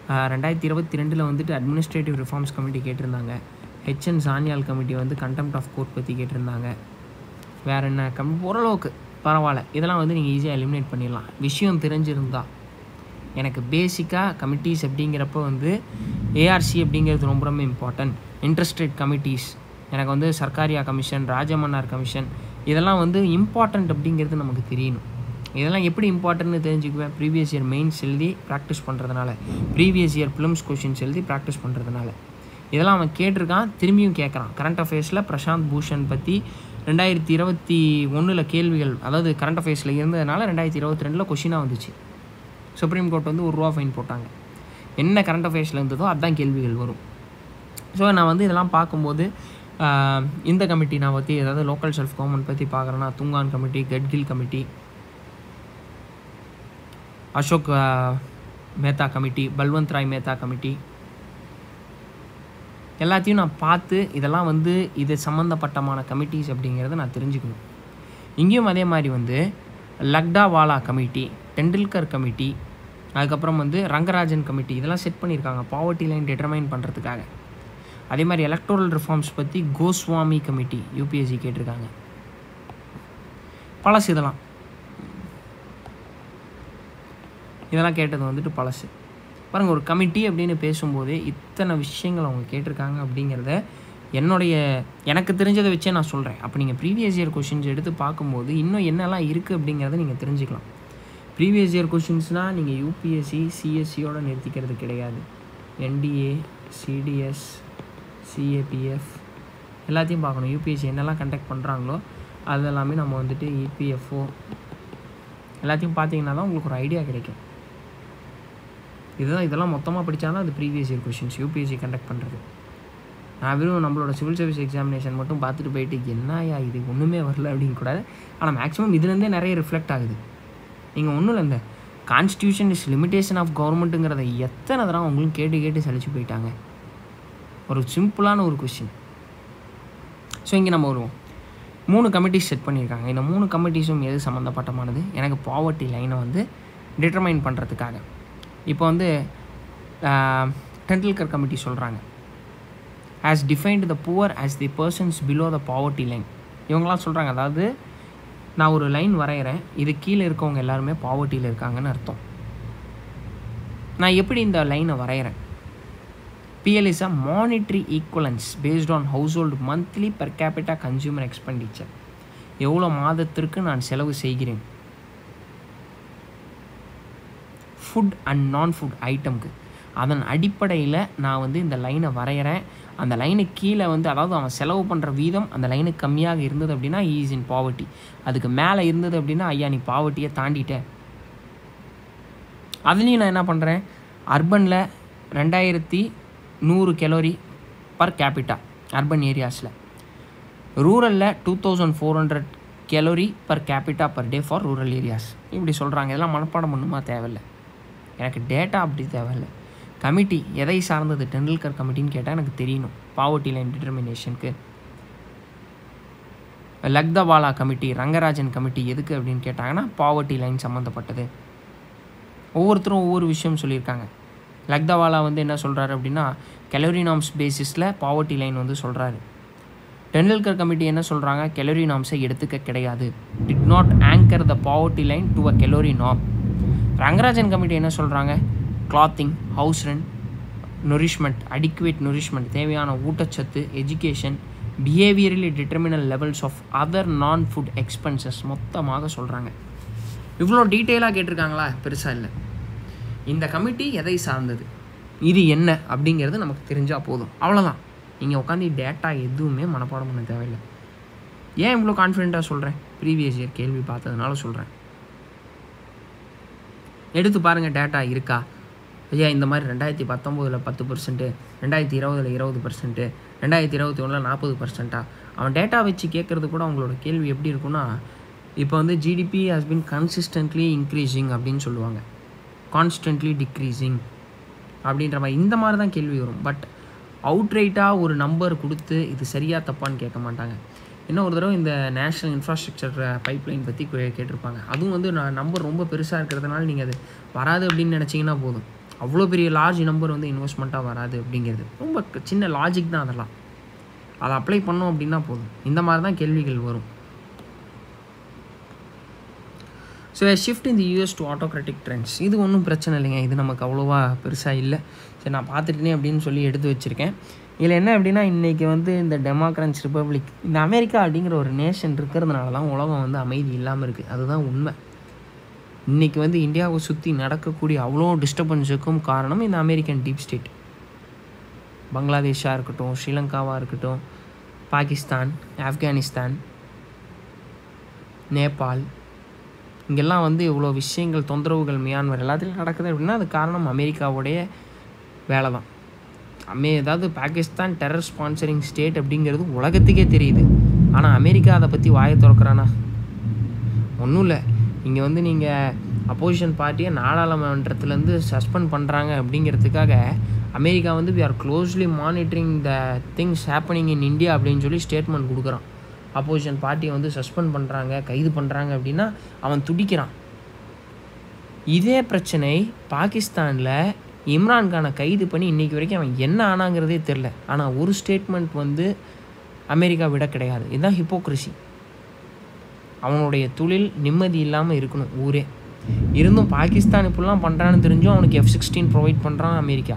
ரெண்டாயிரத்தி இருபத்தி ரெண்டில் வந்துட்டு அட்மினிஸ்ட்ரேட்டிவ் ரிஃபார்ம்ஸ் கமிட்டி கேட்டிருந்தாங்க ஹெச்என் சானியால் கமிட்டி வந்து கண்டெம்ட் ஆஃப் கோர்ட் பற்றி கேட்டிருந்தாங்க வேறு என்ன கம் ஓரளவுக்கு பரவாயில்ல இதெல்லாம் வந்து நீங்கள் ஈஸியாக எலிமினேட் பண்ணிடலாம் விஷயம் தெரிஞ்சிருந்தா எனக்கு பேசிக்காக கமிட்டிஸ் அப்படிங்கிறப்ப வந்து ஏஆர்சி அப்படிங்கிறது ரொம்ப ரொம்ப இம்பார்ட்டன்ட் இன்ட்ரெஸ்டட் கமிட்டிஸ் எனக்கு வந்து சர்க்காரியா கமிஷன் ராஜமன்னார் கமிஷன் இதெல்லாம் வந்து இம்பார்ட்டண்ட் அப்படிங்கிறது நமக்கு தெரியணும் இதெல்லாம் எப்படி இம்பார்ட்டன்ட்னு தெரிஞ்சுக்குவேன் ப்ரீவியஸ் இயர் மெயின்ஸ் எழுதி ப்ராக்டிஸ் பண்ணுறதுனால ப்ரீவியஸ் இயர் ஃபிலிம்ஸ் கொஷின்ஸ் எழுதி ப்ராக்டிஸ் பண்ணுறதுனால இதெல்லாம் அவன் கேட்டிருக்கான் திரும்பியும் கேட்குறான் கரண்ட் அஃபேர்ஸில் பிரசாந்த் பூஷன் பற்றி ரெண்டாயிரத்தி இருபத்தி ஒன்றில் கேள்விகள் அதாவது கரண்ட் அஃபேர்ஸில் இருந்ததுனால ரெண்டாயிரத்தி இருபத்தி ரெண்டில் கொஷினாக வந்துச்சு சுப்ரீம் கோர்ட் வந்து ஒரு ரூபா ஃபைன் போட்டாங்க என்ன கரண்ட் அஃபேர்ஸில் இருந்ததோ அதுதான் கேள்விகள் வரும் ஸோ நான் வந்து இதெல்லாம் பார்க்கும்போது ஆஹ், இந்த கமிட்டி நான் பற்றி ஏதாவது லோக்கல் செல்ஃப் கவர்மெண்ட் பற்றி பார்க்குறேன்னா துங்கான் கமிட்டி கட்கில் கமிட்டி அசோக் ஆஹ், மேத்தா கமிட்டி பல்வந்த் ராய் மேத்தா கமிட்டி எல்லாத்தையும் நான் பார்த்து இதெல்லாம் வந்து இது சம்மந்தப்பட்டமான கமிட்டிஸ் அப்படிங்கிறத நான் தெரிஞ்சுக்கணும் இங்கேயும் அதே மாதிரி வந்து லக்டாவாலா கமிட்டி டெண்டுல்கர் கமிட்டி அதுக்கப்புறம் வந்து ரங்கராஜன் கமிட்டி இதெல்லாம் செட் பண்ணியிருக்காங்க பாவர்ட்டி லைன் டிட்டர்மைன் பண்ணுறதுக்காக அதே மாதிரி எலக்டோரல் ரிஃபார்ம்ஸ் பற்றி கோஸ்வாமி கமிட்டி யூபிஎஸ்சி கேட்டிருக்காங்க பழசு இதெல்லாம் இதெல்லாம் கேட்டது வந்துட்டு பழசு பாருங்கள் ஒரு கமிட்டி அப்படின்னு பேசும்போதே இத்தனை விஷயங்கள் அவங்க கேட்டிருக்காங்க அப்படிங்கிறத என்னுடைய எனக்கு தெரிஞ்சதை வச்சே நான் சொல்கிறேன் அப்போ நீங்கள் ப்ரீவியஸ் இயர் கொஷின்ஸ் எடுத்து பார்க்கும்போது இன்னும் என்னெல்லாம் இருக்குது அப்படிங்கிறத நீங்கள் தெரிஞ்சுக்கலாம் ப்ரீவியஸ் இயர் கொஷின்ஸ்னால் நீங்கள் யூபிஎஸ்சி சிஎஸ்சியோட நிறுத்திக்கிறது கிடையாது என்டிஏ சிடிஎஸ் சிஏபிஎஃப் எல்லாத்தையும் பார்க்கணும் யூபிஎஸ்சி என்னெல்லாம் கண்டக்ட் பண்ணுறாங்களோ அது எல்லாமே நம்ம வந்துட்டு இபிஎஃப்ஓ எல்லாத்தையும் பார்த்தீங்கன்னா தான் உங்களுக்கு ஒரு ஐடியா கிடைக்கும் இதுதான் இதெல்லாம் மொத்தமாக படித்தா தான் அது previous year questions UPSC conduct பண்ணுறது நான் வெறும் நம்மளோட சிவில் சர்வீஸ் எக்ஸாமினேஷன் மட்டும் பார்த்துட்டு போயிட்டு என்னயா இது ஒன்றுமே வரல அப்படின்னு கூடாது ஆனால் மேக்ஸிமம் இதுலேருந்தே நிறைய ரிஃப்ளெக்ட் ஆகுது நீங்கள் ஒன்றும் இல்லை இந்த கான்ஸ்டியூஷன் இஸ் லிமிடேஷன் ஆஃப் கவர்மெண்ட்டுங்கிறத எத்தனை தடவை அவங்களும் கேட்டு கேட்டு சலிச்சு போயிட்டாங்க ஒரு சிம்பிளான ஒரு கொஷின் ஸோ இங்கே நம்ம வருவோம் மூணு கமிட்டிஸ் செட் பண்ணியிருக்காங்க இந்த மூணு கமிட்டிஸும் எது சம்மந்தப்பட்டமானது எனக்கு பாவர்ட்டி லைனை வந்து டிட்டர்மைன் பண்ணுறதுக்காக இப்போ வந்து டெண்டுல்கர் கமிட்டி சொல்கிறாங்க as defined the poor as the persons below the poverty line இவங்களாம் சொல்கிறாங்க அதாவது நான் ஒரு லைன் வரைகிறேன் இது கீழே இருக்கவங்க எல்லாருமே பாவர்ட்டியில் இருக்காங்கன்னு அர்த்தம் நான் எப்படி இந்த லைனை வரைகிறேன் PL is a monetary equivalence based on household monthly per capita consumer expenditure எவ்வளோ மாதத்திற்கு நான் செலவு செய்கிறேன் ஃபுட் அண்ட் நான் ஃபுட் ஐட்டம்க்கு அதன் அடிப்படையில் நான் வந்து இந்த லைனை வரைகிறேன் அந்த லைனுக்கு கீழே வந்து அதாவது அவன் செலவு பண்ணுற வீதம் அந்த லைனுக்கு கம்மியாக இருந்தது அப்படின்னா ஈஸ் இன் பாவர்ட்டி அதுக்கு மேலே இருந்தது அப்படின்னா ஐயா நீ பாவர்ட்டியை தாண்டிட்ட அதுலேயும் நான் என்ன பண்ணுறேன் அர்பனில் ரெண்டாயிரத்தி நூறு கெலோரி பர் கேபிட்டா அர்பன் ஏரியாஸில் ரூரலில் two thousand four hundred calorie per capita per day for rural areas இப்படி சொல்கிறாங்க இதெல்லாம் மனப்பாடம் பண்ணுமா தேவையில்லை எனக்கு டேட்டா அப்படி தேவையில்லை கமிட்டி எதை சார்ந்தது டெண்டுல்கர் கமிட்டின்னு கேட்டால் எனக்கு தெரியணும் பாவர்ட்டி லைன் டிட்டர்மினேஷனுக்கு லக்தவாலா கமிட்டி ரங்கராஜன் கமிட்டி எதுக்கு அப்படின்னு கேட்டாங்கன்னா பாவர்ட்டி லைன் சம்மந்தப்பட்டது ஒவ்வொருத்தரும் ஒவ்வொரு விஷயம் சொல்லியிருக்காங்க லக்தவாலா வந்து என்ன சொல்கிறாரு அப்படின்னா கெலோரி நாம்ஸ் பேசிஸில் பாவர்ட்டி லைன் வந்து சொல்கிறாரு டெண்டுல்கர் கமிட்டி என்ன சொல்கிறாங்க கெலோரி நாம்ஸை எடுத்துக்க கிடையாது did not anchor the poverty line to a calorie நாம் ரங்கராஜன் கமிட்டி என்ன சொல்கிறாங்க clothing house rent nourishment adequate nourishment தேவையான ஊட்டச்சத்து education behaviourally determined levels of other non food expenses மொத்தமாக சொல்கிறாங்க இவ்வளோ டீட்டெயிலாக கேட்டிருக்காங்களா பெருசாக இல்லை இந்த கமிட்டி எதை சார்ந்தது இது என்ன அப்படிங்கிறது நமக்கு தெரிஞ்சால் போதும் அவ்வளோதான் நீங்கள் உட்காந்து டேட்டா எதுவுமே மனப்பாடம் பண்ண தேவையில்லை ஏன் இவ்வளோ கான்ஃபிடெண்ட்டாக சொல்கிறேன் ப்ரீவியஸ் இயர் கேள்வி பார்த்ததுனால சொல்கிறேன் எடுத்து பாருங்கள் டேட்டா இருக்கா ஐயா இந்த மாதிரி ரெண்டாயிரத்தி பத்தொம்போதில் பத்து பர்சன்ட்டு ரெண்டாயிரத்தி இருபதில் இருபது பர்சன்ட்டு ரெண்டாயிரத்தி இருபத்தி ஒன்றில் நாற்பது பர்சன்ட்டா அவன் டேட்டா வச்சு கேட்குறது கூட அவங்களோட கேள்வி எப்படி இருக்குன்னா இப்போ வந்து GDP has been consistently increasing அப்படின்னு சொல்லுவாங்க கான்ஸ்டன்ட்லி டிக்ரீஸிங் அப்படின்ற மாதிரி இந்த மாதிரி தான் கேள்வி வரும் பட் அவுட்ரைட்டாக ஒரு நம்பர் கொடுத்து இது சரியாக தப்பான்னு கேட்க மாட்டாங்க இன்னும் ஒரு தடவை இந்த நேஷ்னல் இன்ஃப்ராஸ்ட்ரக்சர் பைப்லைன் பற்றி கேட்டிருப்பாங்க அதுவும் வந்து நான் நம்பர் ரொம்ப பெருசாக இருக்கிறதுனால நீங்கள் அது வராது அப்படின்னு நினச்சிங்கன்னா போதும் அவ்வளோ பெரிய லார்ஜ் நம்பர் வந்து இன்வெஸ்ட்மெண்ட்டாக வராது அப்படிங்கிறது ரொம்ப க- சின்ன லாஜிக் தான் அதெல்லாம் அதை அப்ளை பண்ணோம் அப்படின்னா போதும் இந்த மாதிரி தான் கேள்விகள் வரும் ஸோ ஷிஃப்ட் இந்த யூஎஸ் டு ஆட்டோக்ராட்டிக் ட்ரெண்ட்ஸ் இது ஒன்றும் பிரச்சனை இல்லைங்க இது நமக்கு அவ்வளோவா பெருசாக இல்லை சரி நான் பார்த்துட்டேனே அப்படின்னு சொல்லி எடுத்து வச்சுருக்கேன் இதில் என்ன அப்படின்னா இன்றைக்கி வந்து இந்த டெமோக்ரன்ஸ் ரிப்பப்ளிக் இந்த அமெரிக்கா அப்படிங்கிற ஒரு நேஷன் இருக்கிறதுனால தான் உலகம் வந்து அமைதி இல்லாமல் இருக்குது அதுதான் உண்மை இன்றைக்கி வந்து இந்தியாவை சுற்றி நடக்கக்கூடிய அவ்வளோ டிஸ்டர்பன்ஸுக்கும் காரணம் இந்த அமெரிக்கன் டீப் ஸ்டேட் பங்களாதேஷாக இருக்கட்டும் ஸ்ரீலங்காவாக இருக்கட்டும் பாகிஸ்தான் ஆப்கானிஸ்தான் நேபாள் இங்கெல்லாம் வந்து இவ்வளோ விஷயங்கள் தொந்தரவுகள் மியான்மர் எல்லாத்துலையும் நடக்குது அப்படின்னா அது காரணம் அமெரிக்காவுடைய வேலை தான் அமே ஏதாவது பாகிஸ்தான் டெரர் ஸ்பான்சரிங் ஸ்டேட் அப்படிங்கிறது உலகத்துக்கே தெரியுது ஆனால் அமெரிக்கா அதை பற்றி வாயை திறக்கிறானா ஒன்றும் இல்லை இங்கே வந்து நீங்கள் அப்போசிஷன் பார்ட்டியை நாடாளுமன்றத்துலேருந்து சஸ்பெண்ட் பண்ணுறாங்க அப்படிங்கிறதுக்காக அமெரிக்கா வந்து we are closely monitoring the things happening in India அப்படின்னு சொல்லி ஸ்டேட்மெண்ட் கொடுக்குறான் அப்போசிஷன் பார்ட்டியை வந்து சஸ்பெண்ட் பண்ணுறாங்க கைது பண்ணுறாங்க அப்படின்னா அவன் துடிக்கிறான் இதே பிரச்சனை பாகிஸ்தானில் இம்ரான்கானை கைது பண்ணி இன்றைக்கி வரைக்கும் அவன் என்ன ஆனாங்கிறதே தெரில ஆனால் ஒரு ஸ்டேட்மெண்ட் வந்து அமெரிக்கா விட கிடையாது இதுதான் ஹிப்போக்ரஸி அவனுடைய தொழில் நிம்மதி இல்லாமல் இருக்கணும் ஊரே இருந்தும் பாகிஸ்தான் இப்படிலாம் பண்ணுறான்னு தெரிஞ்சும் அவனுக்கு எஃப் சிக்ஸ்டீன் ப்ரொவைட் பண்ணுறான் அமெரிக்கா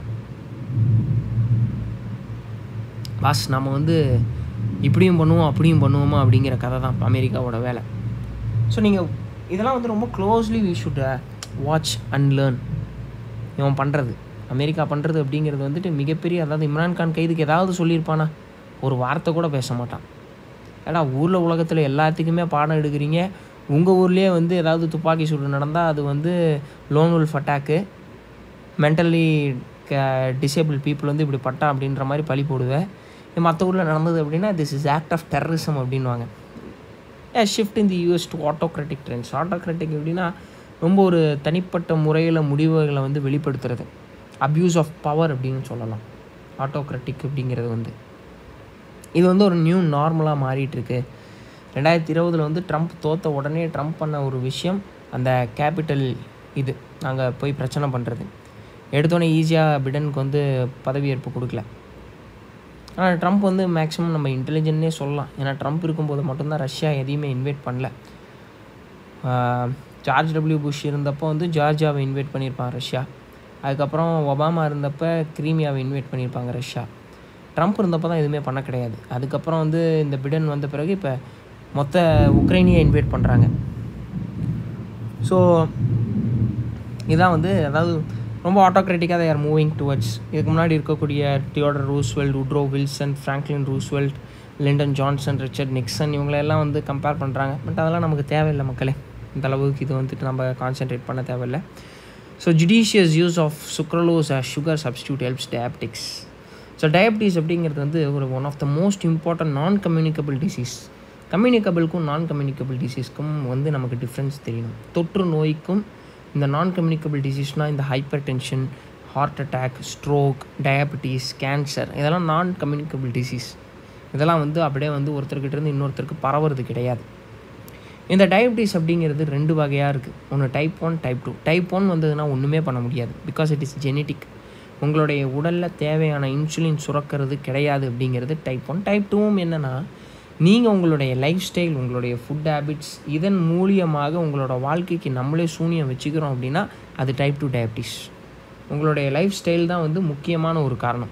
பாஸ் நம்ம வந்து இப்படியும் பண்ணுவோம் அப்படியும் பண்ணுவோமா அப்படிங்கிற கதை தான் இப்ப அமெரிக்காவோட வேலை ஸோ நீங்கள் இதெல்லாம் வந்து ரொம்ப closely we should watch and learn இவன் பண்ணுறது அமெரிக்கா பண்ணுறது அப்படிங்கிறது வந்துட்டு மிகப்பெரிய அதாவது இம்ரான்கான் கைதுக்கு ஏதாவது சொல்லியிருப்பானா ஒரு வார்த்தை கூட பேச மாட்டான் ஏடா ஊரில் உலகத்தில் எல்லாத்துக்குமே பாடம் எடுக்கிறீங்க உங்கள் ஊர்லேயே வந்து ஏதாவது துப்பாக்கி சூடு நடந்தால் அது வந்து லோன் உல்ஃப் அட்டாக்கு மென்டலி க டிசேபிள் பீப்புள் வந்து இப்படி பட்டா அப்படின்ற மாதிரி பழி போடுவேன் மற்ற ஊரில் நடந்தது அப்படின்னா this is act of terrorism அப்படின்வாங்க a shift in the US to autocratic trends autocratic எப்படின்னா ரொம்ப ஒரு தனிப்பட்ட முறையில் முடிவுகளை வந்து வெளிப்படுத்துறது அப்யூஸ் ஆஃப் பவர் அப்படின்னு சொல்லலாம் ஆட்டோக்ராட்டிக் அப்படிங்கிறது வந்து இது வந்து ஒரு நியூ நார்மலாக மாறிட்டுருக்கு ரெண்டாயிரத்தி இருபதில் வந்து ட்ரம்ப் தோத்த உடனே ட்ரம்ப் பண்ண ஒரு விஷயம் அந்த கேபிட்டல் இது நாங்கள் போய் பிரச்சனை பண்ணுறது எடுத்தோடனே ஈஸியாக பிடனுக்கு வந்து பதவியேற்பு கொடுக்கல ஆனால் ட்ரம்ப் வந்து மேக்ஸிமம் நம்ம இன்டெலிஜென்ட்னே சொல்லலாம் ஏன்னா ட்ரம்ப் இருக்கும்போது மட்டும்தான் ரஷ்யா எதையுமே இன்வைட் பண்ணல ஆஹ் ஜார்ஜ் டபிள்யூ புஷ் இருந்தப்போ வந்து ஜார்ஜியாவை இன்வைட் பண்ணியிருப்பான் ரஷ்யா அதுக்கப்புறம் ஒபாமா இருந்தப்போ கிரீமியாவை இன்வைட் பண்ணியிருப்பாங்க ரஷ்யா ட்ரம்ப் இருந்தப்போ தான் எதுவுமே பண்ண கிடையாது அதுக்கப்புறம் வந்து இந்த பிடன் வந்த பிறகு இப்போ மொத்த உக்ரைனியை இன்வைட் பண்ணுறாங்க ஸோ இதான் வந்து அதாவது ரொம்ப ஆட்டோக்ராட்டிக்காக they are மூவிங் டுவர்ட்ஸ் இதுக்கு முன்னாடி இருக்கக்கூடிய Theodore Roosevelt Woodrow Wilson Franklin Roosevelt Lyndon Johnson Richard Nixon இவங்களெல்லாம் வந்து கம்பேர் பண்ணுறாங்க பட் அதெல்லாம் நமக்கு தேவையில்லை மக்களே இந்த அளவுக்கு இது வந்துட்டு நம்ம கான்சென்ட்ரேட் பண்ண தேவையில்லை so judicious use of sucralose sugar substitute helps diabetics so diabetes அப்படிங்கிறது வந்து ஒரு one of the most important non communicable disease கம்யூனிகபிளுக்கும் நான் கம்யூனிகபிள் டிசீஸ்க்கும் வந்து நமக்கு டிஃப்ரென்ஸ் தெரியணும் தொற்று நோய்க்கும் இந்த நான் கம்யூனிகபிள் டிசீஸ்னால் இந்த hypertension heart attack stroke diabetes cancer இதெல்லாம் நான் கம்யூனிகபிள் டிசீஸ் இதெல்லாம் வந்து அப்படியே வந்து ஒருத்தர்கிட்ட இருந்து இன்னொருத்தருக்கு பரவுறது கிடையாது இந்த டயபிட்டிஸ் அப்படிங்கிறது ரெண்டு வகையாக இருக்குது ஒன்று type one type two type one வந்ததுன்னா ஒன்றுமே பண்ண முடியாது பிகாஸ் இட் இஸ் ஜெனட்டிக் உங்களுடைய உடலில் தேவையான இன்சுலின் சுரக்கிறது கிடையாது அப்படிங்கிறது டைப் ஒன் டைப் டூவும் என்னென்னா நீங்கள் உங்களுடைய லைஃப் ஸ்டைல் உங்களுடைய ஃபுட் ஹேபிட்ஸ் இதன் மூலியமாக உங்களோட வாழ்க்கைக்கு நம்மளே சூனியம் வச்சுக்கிறோம் அப்படின்னா அது டைப் டூ டயபிட்டிஸ் உங்களுடைய லைஃப் ஸ்டைல் தான் வந்து முக்கியமான ஒரு காரணம்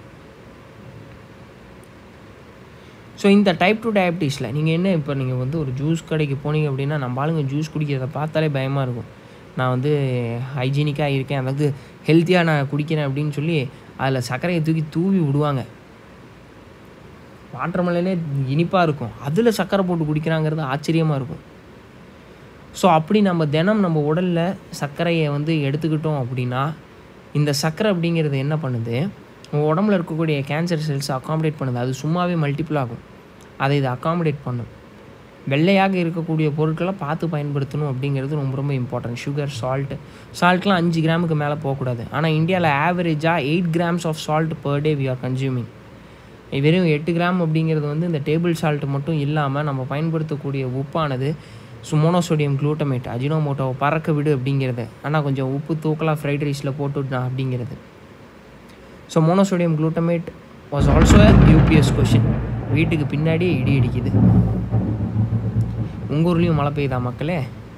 ஸோ இந்த டைப் டூ டயபிட்டிஸில் நீங்கள் என்ன இப்போ நீங்கள் வந்து ஒரு ஜூஸ் கடைக்கு போனீங்க அப்படின்னா நம்ம ஆளுங்க ஜூஸ் குடிக்கிறத பார்த்தாலே பயமாக இருக்கும் நான் வந்து ஹைஜீனிக்காக இருக்கேன் அதாவது ஹெல்த்தியாக நான் குடிக்கிறேன் அப்படின்னு சொல்லி அதில் சர்க்கரையை தூக்கி தூவி விடுவாங்க வாட்டர் மெலனே இனிப்பாக இருக்கும் அதில் சர்க்கரை போட்டு குடிக்கிறாங்கிறது ஆச்சரியமாக இருக்கும் ஸோ அப்படி நம்ம தினம் நம்ம உடலில் சர்க்கரையை வந்து எடுத்துக்கிட்டோம் அப்படின்னா இந்த சர்க்கரை அப்படிங்கிறது என்ன பண்ணுது உங்கள் உடம்புல இருக்கக்கூடிய கேன்சர் செல்ஸை அகாமடேட் பண்ணுது அது சும்மாவே மல்டிபிள் ஆகும் அதை இது அகாமடேட் பண்ணும் வெள்ளையாக இருக்கக்கூடிய பொருட்களை பார்த்து பயன்படுத்தணும் அப்படிங்கிறது ரொம்ப ரொம்ப இம்பார்ட்டன்ட் சுகர் சால்ட் சால்ட்லாம் அஞ்சு கிராமுக்கு மேலே போகக்கூடாது ஆனால் இந்தியாவில் ஆவரேஜாக eight grams of salt per day we are consuming வெறும் எட்டு கிராம் அப்படிங்கிறது வந்து இந்த டேபிள் சால்ட் மட்டும் இல்லாமல் நம்ம பயன்படுத்தக்கூடிய உப்பானது ஸோ மோனோசோடியம் குளூட்டமேட் அஜினோமோட்டோவை பறக்க விடு அப்படிங்கிறது ஆனால் கொஞ்சம் உப்பு தூக்கலாக ஃப்ரைட் ரைஸில் போட்டு விட்டான் அப்படிங்கிறது so monosodium glutamate was also UPS question வீட்டுக்கு பின்னாடியே இடி இடிக்குது உங்கள் ஊர்லேயும் மழை பெய்யுதா மக்களே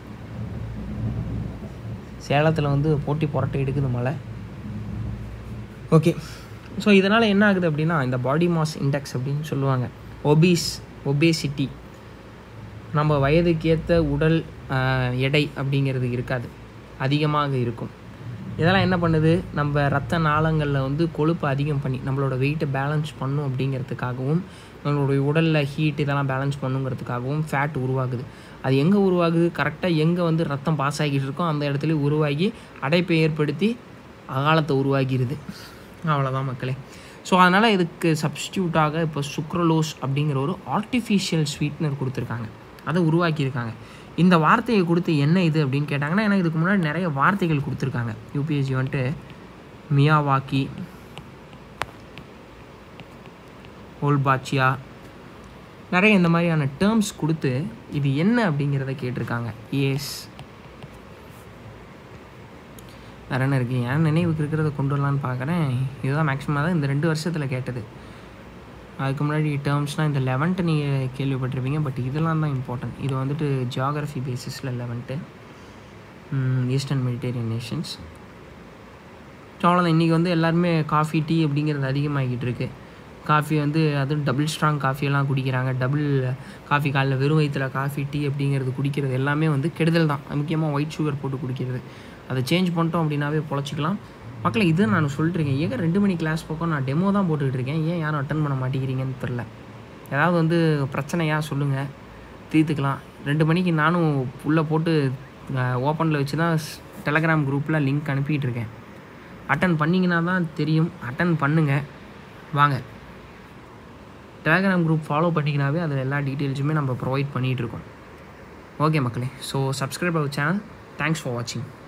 சேலத்தில் வந்து போட்டி புரட்டை எடுக்குது மழை ஓகே ஸோ இதனால் என்ன ஆகுது அப்படின்னா இந்த பாடி மாஸ் இண்டெக்ஸ் அப்படின்னு சொல்லுவாங்க ஒபீஸ் ஒபேசிட்டி நம்ம வயதுக்கு ஏற்ற உடல் ஆஹ், எடை அப்படிங்கிறது இருக்காது அதிகமாக இருக்கும் இதெல்லாம் என்ன பண்ணுது நம்ம ரத்த நாளங்களில் வந்து கொழுப்பு அதிகம் பண்ணி நம்மளோட வெயிட்டை பேலன்ஸ் பண்ணும் அப்படிங்கிறதுக்காகவும் நம்மளுடைய உடலில் ஹீட் இதெல்லாம் பேலன்ஸ் பண்ணுங்கிறதுக்காகவும் ஃபேட் உருவாகுது அது எங்கே உருவாகுது கரெக்டாக எங்கே வந்து ரத்தம் பாஸ் ஆகிட்டு இருக்கோ அந்த இடத்துல உருவாகி அடைப்பை ஏற்படுத்தி அகாலத்தை உருவாகிடுது அவ்வளோதான் மக்களே ஸோ அதனால் இதுக்கு சப்ஸ்டியூட்டாக இப்போ சுக்ரலோஸ் அப்படிங்கிற ஒரு ஆர்டிஃபிஷியல் ஸ்வீட்னர் கொடுத்துருக்காங்க அதை உருவாக்கியிருக்காங்க இந்த வார்த்தையை கொடுத்து என்ன இது அப்படின்னு கேட்டாங்கன்னா எனக்கு இதுக்கு முன்னாடி நிறைய வார்த்தைகள் கொடுத்துருக்காங்க யூபிஎஸ்சி வந்துட்டு மியாவாக்கி ஓல்பாச்சியா நிறைய இந்த மாதிரியான டேர்ம்ஸ் கொடுத்து இது என்ன அப்படிங்கிறத கேட்டிருக்காங்க ஏஸ் வேற என்ன இருக்குது என் நினைவுக்கு இருக்கிறத கொண்டு வரலான்னு பார்க்குறேன் இதுதான் மேக்ஸிமம் தான் இந்த ரெண்டு வருஷத்தில் கேட்டது அதுக்கு முன்னாடி டேர்ம்ஸ்னால் இந்த லெவன்த்து நீங்கள் கேள்விப்பட்டிருப்பீங்க பட் இதெல்லாம் தான் இம்பார்ட்டன்ட் இது வந்துட்டு ஜியாகிரஃபி பேசிஸில் eleventh eastern Mediterranean nations so அவ்வளோதான் இன்றைக்கி வந்து எல்லாருமே காஃபி டீ அப்படிங்கிறது அதிகமாகிட்டு இருக்கு காஃபி வந்து அதுவும் டபுள் ஸ்ட்ராங் காஃபியெல்லாம் குடிக்கிறாங்க டபுள் காஃபி காலைல வெறும் வயிற்றுல காஃபி டீ அப்படிங்கிறது குடிக்கிறது எல்லாமே வந்து கெடுதல் தான் முக்கியமாக ஒயிட் சுகர் போட்டு குடிக்கிறது அதை சேஞ்ச் பண்ணிட்டோம் அப்படின்னாவே பொழைச்சிக்கலாம் மக்களை இது நான் சொல்லிட்டுருக்கேன் ஏங்க ரெண்டு மணி கிளாஸ் பக்கம் நான் டெமோ தான் போட்டுக்கிட்டு இருக்கேன் ஏன் யாரும் அட்டன் பண்ண மாட்டேங்கிறீங்கன்னு தெரில ஏதாவது வந்து பிரச்சனையா சொல்லுங்கள் தீர்த்துக்கலாம் ரெண்டு மணிக்கு நானும் உள்ளே போட்டு ஓப்பனில் வச்சு தான் டெலகிராம் குரூப்பில் லிங்க் அனுப்பிட்டு இருக்கேன் அட்டன் பண்ணிங்கன்னா தான் தெரியும் அட்டன் பண்ணுங்கள் வாங்க டெலகிராம் குரூப் ஃபாலோ பண்ணிங்கனாவே அதில் எல்லா டீட்டெயில்ஸுமே நம்ம ப்ரொவைட் பண்ணிகிட்டு இருக்கோம் ஓகே மக்களே so subscribe our channel thanks for வாட்சிங்